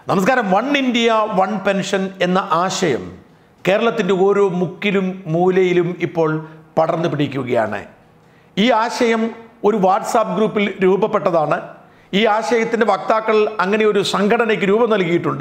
നമസ്കാരം one India one pension എന്ന ആശയം കേരളത്തിൻ്റെ ഓരോ മുക്കിലും മൂലയിലും ഇപ്പോൾ പടർന്നു പിടിക്കുകയാണ് ഈ ആശയം ഒരു വാട്സാപ്പ് ഗ്രൂപ്പിൽ രൂപപ്പെട്ടതാണ് ഈ ആശയത്തിൻ്റെ വക്താക്കൾ അങ്ങനെ ഒരു സംഘടനയ്ക്ക് രൂപം നൽകിയിട്ടുണ്ട്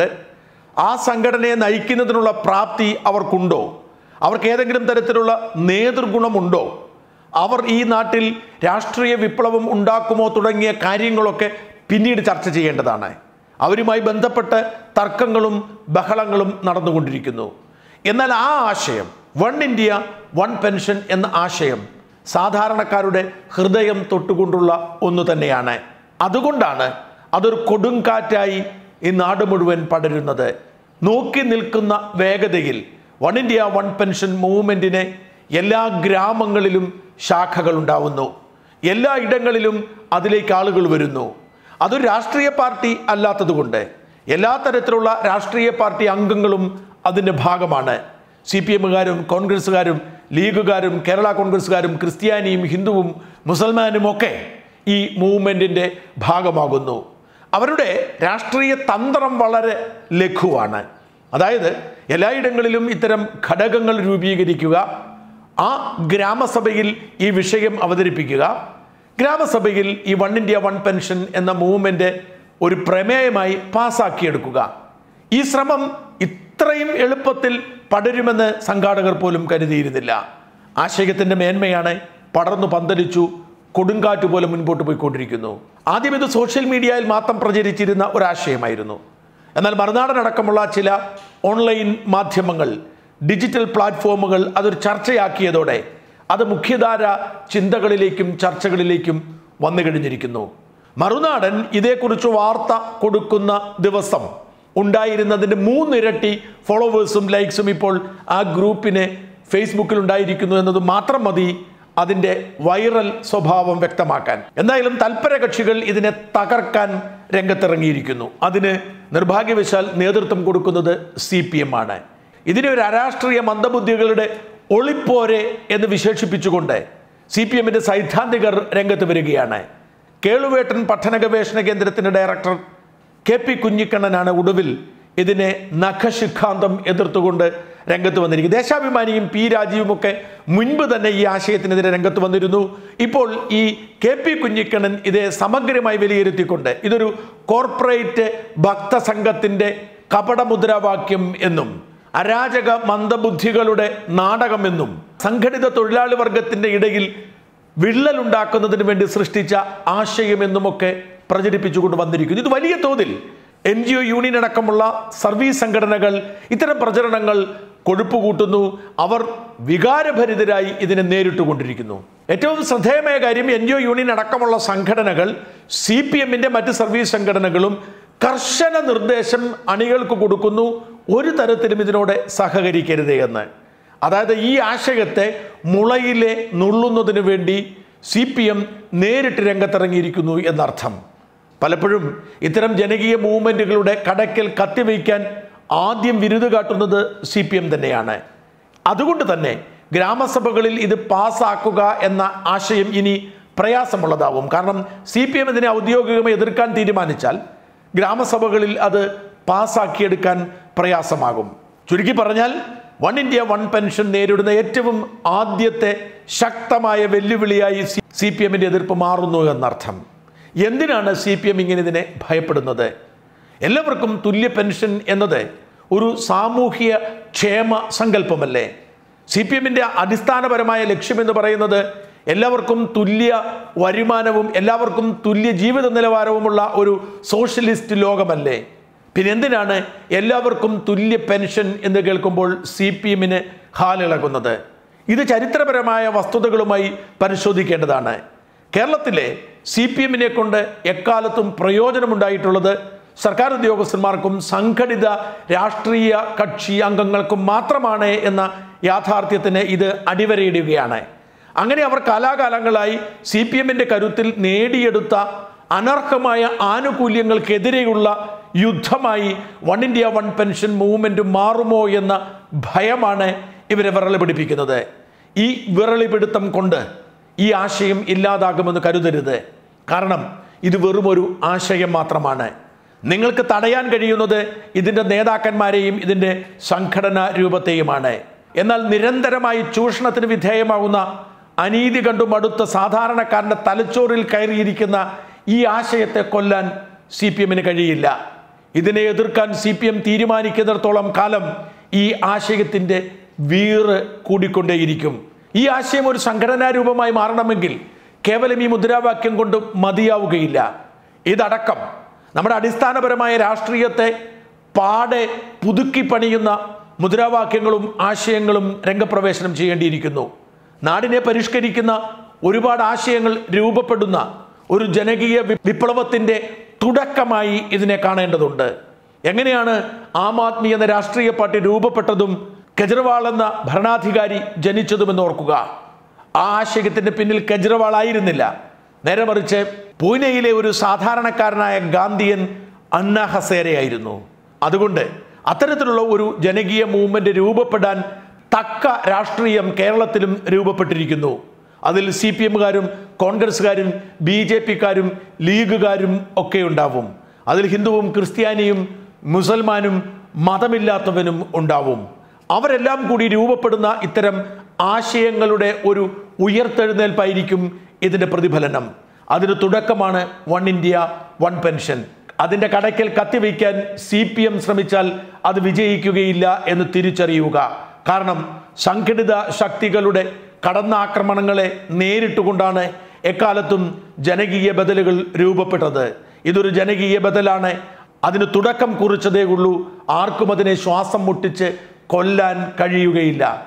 ആ സംഘടനയെ നയിക്കുന്നതിനുള്ള പ്രാപ്തി അവർക്കുണ്ടോ അവർക്ക് ഏതെങ്കിലും തരത്തിലുള്ള നേതൃഗുണമുണ്ടോ അവർ ഈ നാട്ടിൽ രാഷ്ട്രീയ വിപ്ലവം ഉണ്ടാക്കുമോ തുടങ്ങിയ കാര്യങ്ങളൊക്കെ പിന്നീട് ചർച്ച ചെയ്യേണ്ടതാണ് അവരുമായി ബന്ധപ്പെട്ട് തർക്കങ്ങളും ബഹളങ്ങളും നടന്നുകൊണ്ടിരിക്കുന്നു എന്നാൽ ആ ആശയം വൺ ഇന്ത്യ വൺ പെൻഷൻ എന്ന ആശയം സാധാരണക്കാരുടെ ഹൃദയം തൊട്ടുകൊണ്ടുള്ള ഒന്ന് തന്നെയാണ് അതുകൊണ്ടാണ് അതൊരു കൊടുങ്കാറ്റായി ഈ നാട് മുഴുവൻ പടരുന്നത് നോക്കി നിൽക്കുന്ന വേഗതയിൽ വൺ ഇന്ത്യ വൺ പെൻഷൻ മൂവ്മെൻറ്റിനെ എല്ലാ ഗ്രാമങ്ങളിലും ശാഖകൾ ഉണ്ടാവുന്നു എല്ലാ ഇടങ്ങളിലും അതിലേക്ക് ആളുകൾ വരുന്നു അതൊരു രാഷ്ട്രീയ പാർട്ടി അല്ലാത്തതുകൊണ്ട് എല്ലാ തരത്തിലുള്ള രാഷ്ട്രീയ പാർട്ടി അംഗങ്ങളും അതിൻ്റെ ഭാഗമാണ് സി പി എമ്മുകാരും കോൺഗ്രസ്സുകാരും ലീഗുകാരും കേരള കോൺഗ്രസ്സുകാരും ക്രിസ്ത്യാനിയും ഹിന്ദുവും മുസൽമാനും ഒക്കെ ഈ മൂവ്മെൻറ്റിൻ്റെ ഭാഗമാകുന്നു അവരുടെ രാഷ്ട്രീയ തന്ത്രം വളരെ ലഘുവാണ് അതായത് എല്ലായിടങ്ങളിലും ഇത്തരം ഘടകങ്ങൾ രൂപീകരിക്കുക ആ ഗ്രാമസഭയിൽ ഈ വിഷയം അവതരിപ്പിക്കുക ഗ്രാമസഭയിൽ ഈ വൺ ഇന്ത്യ വൺ പെൻഷൻ എന്ന മൂവ്മെന്റ് ഒരു പ്രമേയമായി പാസാക്കിയെടുക്കുക ഈ ശ്രമം ഇത്രയും എളുപ്പത്തിൽ പടരുമെന്ന് സംഘാടകർ പോലും കരുതിയിരുന്നില്ല ആശയത്തിന്റെ മേന്മയാണ് പടർന്നു പന്തലിച്ചു കൊടുങ്കാറ്റ് പോലെ മുൻപോട്ട് പോയിക്കൊണ്ടിരിക്കുന്നു ആദ്യം ഇത് സോഷ്യൽ മീഡിയയിൽ മാത്രം പ്രചരിച്ചിരുന്ന ഒരാശയമായിരുന്നു എന്നാൽ മറുനാടനടക്കമുള്ള ചില ഓൺലൈൻ മാധ്യമങ്ങൾ ഡിജിറ്റൽ പ്ലാറ്റ്ഫോമുകൾ അതൊരു ചർച്ചയാക്കിയതോടെ അത് മുഖ്യധാര ചിന്തകളിലേക്കും ചർച്ചകളിലേക്കും വന്നു കഴിഞ്ഞിരിക്കുന്നു മറുനാടൻ ഇതേക്കുറിച്ച് വാർത്ത കൊടുക്കുന്ന ദിവസം ഉണ്ടായിരുന്നതിൻ്റെ മൂന്നിരട്ടി ഫോളോവേഴ്സും ലൈക്സും ഇപ്പോൾ ആ ഗ്രൂപ്പിന് ഫേസ്ബുക്കിൽ ഉണ്ടായിരിക്കുന്നു എന്നത് മാത്രം മതി അതിൻ്റെ വൈറൽ സ്വഭാവം വ്യക്തമാക്കാൻ എന്തായാലും തൽപര കക്ഷികൾ ഇതിനെ തകർക്കാൻ രംഗത്തിറങ്ങിയിരിക്കുന്നു അതിന് നിർഭാഗ്യവശാൽ നേതൃത്വം കൊടുക്കുന്നത് സി പി എം ആണ് ഇതിനെ ഒരു അരാഷ്ട്രീയ മന്ദബുദ്ധികളുടെ ഒളിപ്പോരെ എന്ന് വിശേഷിപ്പിച്ചുകൊണ്ട് സി പി എമ്മിൻ്റെ സൈദ്ധാന്തികർ രംഗത്ത് വരികയാണ് കേളുവേട്ടൻ പഠന ഗവേഷണ കേന്ദ്രത്തിൻ്റെ ഡയറക്ടർ കെ പി കുഞ്ഞിക്കണ്ണനാണ് ഒടുവിൽ ഇതിനെ നഖശിഖാന്തം എതിർത്തുകൊണ്ട് രംഗത്ത് വന്നിരിക്കുന്നത് ദേശാഭിമാനിയും പി രാജീവും ഒക്കെ മുൻപ് തന്നെ ഈ ആശയത്തിനെതിരെ രംഗത്ത് വന്നിരുന്നു ഇപ്പോൾ ഈ കെ പി കുഞ്ഞിക്കണ്ണൻ ഇതേ സമഗ്രമായി വിലയിരുത്തിക്കൊണ്ട് ഇതൊരു കോർപ്പറേറ്റ് ഭക്തസംഘത്തിൻ്റെ കപടമുദ്രാവാക്യം എന്നും അരാജക മന്ദബുദ്ധികളുടെ നാടകമെന്നും സംഘടിത തൊഴിലാളി വർഗത്തിൻ്റെ ഇടയിൽ വിള്ളലുണ്ടാക്കുന്നതിന് വേണ്ടി സൃഷ്ടിച്ച ആശയമെന്നുമൊക്കെ പ്രചരിപ്പിച്ചുകൊണ്ട് വന്നിരിക്കുന്നു ഇത് വലിയ തോതിൽ എൻ ജി ഒ യൂണിയൻ അടക്കമുള്ള സർവീസ് സംഘടനകൾ ഇത്തരം പ്രചരണങ്ങൾ കൊഴുപ്പ് കൂട്ടുന്നു അവർ വികാരഭരിതരായി ഇതിനെ നേരിട്ടുകൊണ്ടിരിക്കുന്നു ഏറ്റവും ശ്രദ്ധേയമായ കാര്യം എൻ ജി ഒ യൂണിയൻ അടക്കമുള്ള സംഘടനകൾ സി പി എമ്മിൻ്റെ മറ്റ് സർവീസ് സംഘടനകളും കർശന നിർദ്ദേശം അണികൾക്ക് കൊടുക്കുന്നു ഒരു തരത്തിലും ഇതിനോട് സഹകരിക്കരുത് എന്ന് അതായത് ഈ ആശയത്തെ മുളയിലെ നുള്ളുന്നതിന് വേണ്ടി സി പി എം നേരിട്ട് രംഗത്തിറങ്ങിയിരിക്കുന്നു എന്നർത്ഥം പലപ്പോഴും ഇത്തരം ജനകീയ മൂവ്മെൻറ്റുകളുടെ കടയ്ക്കൽ കത്തിവയ്ക്കാൻ ആദ്യം വിരുത് കാട്ടുന്നത് സി പി എം തന്നെയാണ് അതുകൊണ്ട് തന്നെ ഗ്രാമസഭകളിൽ ഇത് പാസ്സാക്കുക എന്ന ആശയം ഇനി പ്രയാസമുള്ളതാവും കാരണം സി പി എം ഇതിനെ ഔദ്യോഗികമായി എതിർക്കാൻ തീരുമാനിച്ചാൽ ഗ്രാമസഭകളിൽ അത് പാസ്സാക്കിയെടുക്കാൻ പ്രയാസമാകും ചുരുക്കി പറഞ്ഞാൽ വൺ ഇന്ത്യ വൺ പെൻഷൻ നേരിടുന്ന ഏറ്റവും ആദ്യത്തെ ശക്തമായ വെല്ലുവിളിയായി സി പി എമ്മിൻ്റെ എതിർപ്പ് മാറുന്നു എന്നർത്ഥം എന്തിനാണ് സി പി എം ഇങ്ങനെ ഇതിനെ ഭയപ്പെടുന്നത് എല്ലാവർക്കും തുല്യ പെൻഷൻ എന്നത് ഒരു സാമൂഹിക ക്ഷേമ സങ്കല്പമല്ലേ സി പി എമ്മിൻ്റെ അടിസ്ഥാനപരമായ ലക്ഷ്യമെന്ന് പറയുന്നത് എല്ലാവർക്കും തുല്യ വരുമാനവും എല്ലാവർക്കും തുല്യ ജീവിത നിലവാരവുമുള്ള ഒരു സോഷ്യലിസ്റ്റ് ലോകമല്ലേ പിന്നെ എന്തിനാണ് എല്ലാവർക്കും തുല്യ പെൻഷൻ എന്ന് കേൾക്കുമ്പോൾ സി പി എമ്മിന് ഹാലിളകുന്നത് ഇത് ചരിത്രപരമായ വസ്തുതകളുമായി പരിശോധിക്കേണ്ടതാണ് കേരളത്തിലെ സി പി എമ്മിനെ കൊണ്ട് എക്കാലത്തും പ്രയോജനമുണ്ടായിട്ടുള്ളത് സർക്കാർ ഉദ്യോഗസ്ഥന്മാർക്കും സംഘടിത രാഷ്ട്രീയ കക്ഷി അംഗങ്ങൾക്കും മാത്രമാണ് എന്ന യാഥാർത്ഥ്യത്തിന് ഇത് അടിവരയിടുകയാണ് അങ്ങനെ അവർ കാലാകാലങ്ങളായി സി പി എമ്മിൻ്റെ കരുത്തിൽ നേടിയെടുത്ത അനർഹമായ ആനുകൂല്യങ്ങൾക്കെതിരെയുള്ള യുദ്ധമായി one India one pension movement മാറുമോ എന്ന ഭയമാണ് ഇവരെ വിറളി പിടിപ്പിക്കുന്നത് ഈ വിറളി പിടുത്തം കൊണ്ട് ഈ ആശയം ഇല്ലാതാകുമെന്ന് കരുതരുത് കാരണം ഇത് വെറും ഒരു ആശയം മാത്രമാണ് നിങ്ങൾക്ക് തടയാൻ കഴിയുന്നത് ഇതിൻ്റെ നേതാക്കന്മാരെയും ഇതിൻ്റെ സംഘടനാ രൂപത്തെയുമാണ് എന്നാൽ നിരന്തരമായി ചൂഷണത്തിന് വിധേയമാകുന്ന അനീതി കണ്ടു മടുത്ത സാധാരണക്കാരൻ്റെ തലച്ചോറിൽ കയറിയിരിക്കുന്ന ഈ ആശയത്തെ കൊല്ലാൻ സി പി എമ്മിന് കഴിയില്ല ഇതിനെ എതിർക്കാൻ സി പി എം തീരുമാനിക്കുന്നിടത്തോളം കാലം ഈ ആശയത്തിൻ്റെ വീറ് കൂടിക്കൊണ്ടേയിരിക്കും ഈ ആശയം ഒരു സംഘടനാ രൂപമായി മാറണമെങ്കിൽ കേവലം ഈ മുദ്രാവാക്യം കൊണ്ട് മതിയാവുകയില്ല ഇതടക്കം നമ്മുടെ അടിസ്ഥാനപരമായ രാഷ്ട്രീയത്തെ പാടെ പുതുക്കി പണിയുന്ന മുദ്രാവാക്യങ്ങളും ആശയങ്ങളും രംഗപ്രവേശനം ചെയ്യേണ്ടിയിരിക്കുന്നു നാടിനെ പരിഷ്കരിക്കുന്ന ഒരുപാട് ആശയങ്ങൾ രൂപപ്പെടുന്ന ഒരു ജനകീയ വി- വിപ്ലവത്തിന്റെ തുടക്കമായി ഇതിനെ കാണേണ്ടതുണ്ട് എങ്ങനെയാണ് ആം ആദ്മി എന്ന രാഷ്ട്രീയ പാർട്ടി രൂപപ്പെട്ടതും കെജ്രിവാൾ എന്ന ഭരണാധികാരി ജനിച്ചതുമെന്ന് ഓർക്കുക ആ ആശയത്തിന്റെ പിന്നിൽ കെജ്രിവാൾ ആയിരുന്നില്ല നേരെ മറിച്ച് പൂനെയിലെ ഒരു സാധാരണക്കാരനായ ഗാന്ധിയൻ അന്ന ഹസേരയായിരുന്നു അതുകൊണ്ട് അത്തരത്തിലുള്ള ഒരു ജനകീയ മൂവ്മെന്റ് രൂപപ്പെടാൻ തക്ക രാഷ്ട്രീയം കേരളത്തിലും രൂപപ്പെട്ടിരിക്കുന്നു അതിൽ സി പി എമ്മുകാരും കോൺഗ്രസ്സുകാരും ബി ജെ പിക്കാരും ലീഗുകാരും ഒക്കെ ഉണ്ടാവും അതിൽ ഹിന്ദുവും ക്രിസ്ത്യാനിയും മുസൽമാനും മതമില്ലാത്തവനും ഉണ്ടാവും അവരെല്ലാം കൂടി രൂപപ്പെടുന്ന ഇത്തരം ആശയങ്ങളുടെ ഒരു ഉയർത്തെഴുന്നേൽപ്പായിരിക്കും ഇതിൻ്റെ പ്രതിഫലനം അതിന് തുടക്കമാണ് വൺ ഇന്ത്യ വൺ പെൻഷൻ അതിൻ്റെ കടയ്ക്കൽ കത്തിവയ്ക്കാൻ സി പി എം ശ്രമിച്ചാൽ അത് വിജയിക്കുകയില്ല എന്ന് തിരിച്ചറിയുക കാരണം സംഘടിത ശക്തികളുടെ കടന്നാക്രമണങ്ങളെ നേരിട്ടുകൊണ്ടാണ് എക്കാലത്തും ജനകീയ ബദലുകൾ രൂപപ്പെട്ടത് ഇതൊരു ജനകീയ ബദലാണ് അതിന് തുടക്കം കുറിച്ചതേ ഉള്ളൂ ആർക്കും അതിനെ ശ്വാസം മുട്ടിച്ച് കൊല്ലാൻ കഴിയുകയില്ല